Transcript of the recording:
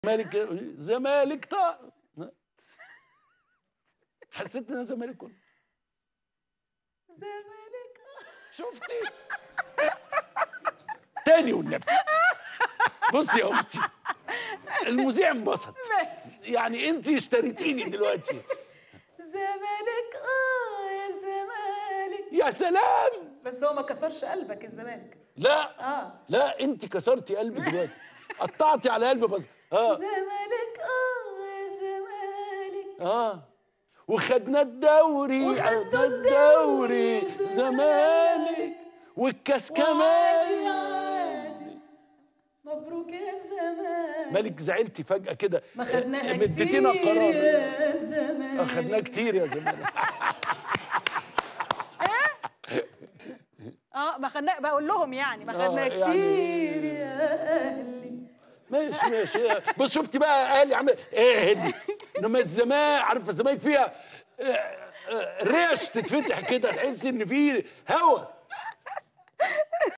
زمالك زمالك طا حسيت ان انا زمالك كله زمالك شفتي تاني والنبي بصي يا اختي المذيع انبسط ماشي يعني انت اشتريتيني دلوقتي زمالك اه يا زمالك يا سلام بس هو ما كسرش قلبك الزمالك لا اه لا انت كسرتي قلبي دلوقتي قطعتي على قلبي بس اه زمالك اه يا زمالك اه وخدنا الدوري وخدنا خدنا الدوري الدوري زمالك والكاس وعادي كمان عادي مبروك يا زمالك مالك زعلتي فجأة كده ما خدناها مديتينا كتير قرار يا زمالك خدناه كتير يا زمالك اه ما خدنا بقول لهم يعني ما آه، خدنا يعني- كتير يا اهلي ماشي ماشي بص شفتي بقى اهلي عامل ايه هني انما الزمالك عارفه الزمالك فيها آه، آه، ريش تتفتح كده تحس ان في هوا